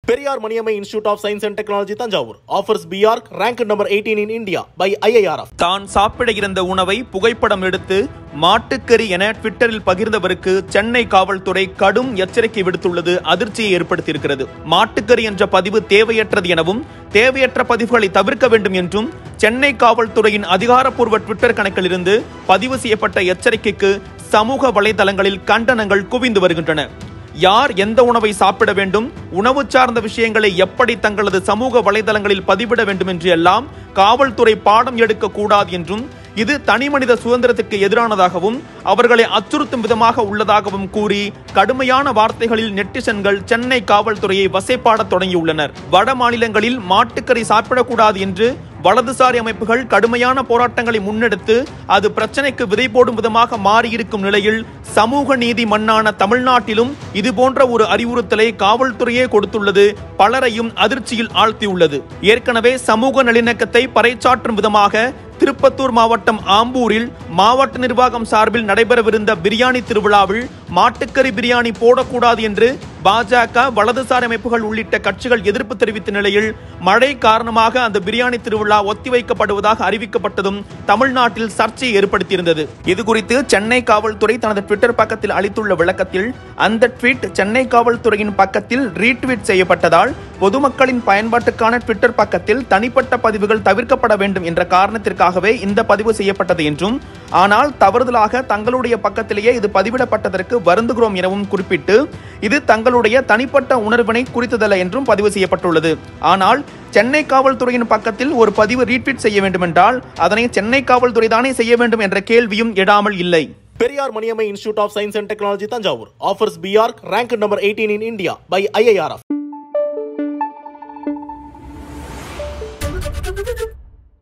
Periyar Maniammai institute of science and technology Thanjavur offers PR rank number eighteen in India by IIRF தான் சாப்பிட இருந்த உணவை புகைப்படம் எடுத்து மாட்டுக்கறி என ட்விட்டரில் பகிர்ந்தவருக்கு சென்னை காவல்துறை கடும் எச்சரிக்கை விடுத்துள்ளது அதிர்ச்சியை ஏற்படுத்தியிருக்கிறது மாட்டுக்கறி என்ற பதிவு தேவையற்றது எனவும் தேவையற்ற பதிவுகளை தவிர்க்க வேண்டும் என்றும் சென்னை காவல்துறையின் அதிகாரப்பூர்வ ட்விட்டர் கணக்கிலிருந்து பதிவு செய்யப்பட்ட எச்சரிக்கைக்கு சமூக வலைதளங்களில் கண்டனங்கள் குவிந்து வருகின்றன யார் எந்த உணவை சாப்பிட வேண்டும் உணவு சார்ந்த விஷயங்களை எப்படி தங்களது சமூக வலைதளங்களில் பதிவிட வேண்டும் என்று எல்லாம் காவல்துறை பாடம் எடுக்க கூடாது என்றும் இது தனிமனித சுதந்திரத்திற்கு எதிரானதாகவும் அவர்களை அச்சுறுத்தும் விதமாக உள்ளதாகவும் கூறி கடுமையான வார்த்தைகளில் நெட்டிசன்கள் சென்னை காவல்துறையை வசைப்பாடத் தொடங்கியுள்ளனர் வட மாநிலங்களில் மாட்டுக்கறி சாப்பிடக்கூடாது என்று வலதுசாரி அமைப்புகள் கடுமையான போராட்டங்களை முன்னெடுத்து அது பிரச்சனைக்கு விதை போடும் விதமாக மாறியிருக்கும் நிலையில் சமூக நீதி மண்ணான தமிழ்நாட்டிலும் இதுபோன்ற ஒரு அறிவுறுத்தலை காவல்துறையே கொடுத்துள்ளது பலரையும் அதிர்ச்சியில் ஆழ்த்தியுள்ளது ஏற்கனவே சமூக நல்லிணக்கத்தை பறைசாற்றும் விதமாக திருப்பத்தூர் மாவட்டம் ஆம்பூரில் மாவட்ட நிர்வாகம் சார்பில் நடைபெறவிருந்த பிரியாணி திருவிழாவில் மாட்டுக்கறி பிரியாணி போடக்கூடாது என்று பாஜக வலதுசாரி அமைப்புகள் உள்ளிட்ட கட்சிகள் எதிர்ப்பு தெரிவித்த நிலையில் மழை காரணமாக அந்த பிரியாணி திருவிழா ஒத்திவைக்கப்படுவதாக அறிவிக்கப்பட்டதும் தமிழ்நாட்டில் சர்ச்சையை ஏற்படுத்தியிருந்தது இது குறித்து சென்னை காவல்துறை தனது ட்விட்டர் பக்கத்தில் அளித்துள்ள விளக்கத்தில் அந்த ட்வீட் சென்னை காவல்துறையின் பக்கத்தில் ரீட்வீட் செய்யப்பட்டதால் பொதுமக்களின் பயன்பாட்டுக்கான ட்விட்டர் பக்கத்தில் தனிப்பட்ட பதிவுகள் தவிர்க்கப்பட வேண்டும் என்ற காரணத்திற்காகவே இந்த பதிவு செய்யப்பட்டது என்றும் ஆனால் தவறுதலாக தங்களுடைய பக்கத்திலேயே இது பதிவிடப்பட்டதற்கு வருந்துகிறோம் எனவும் குறிப்பிட்டு இது தங்களுடைய தனிப்பட்ட உணர்வினை குறித்ததல்ல என்றும் பதிவு செய்யப்பட்டுள்ளது ஆனால் சென்னை காவல்துறையின் பக்கத்தில் ஒரு பதிவு ரீட்வீட் செய்ய வேண்டுமென்றால் அதனை சென்னை காவல்துறை தானே செய்ய வேண்டும் என்ற கேள்வியும் எழாமல் இல்லை Periyar Maniammai institute of science and technology Thanjavur offers PR rank number eighteen in India by IIRF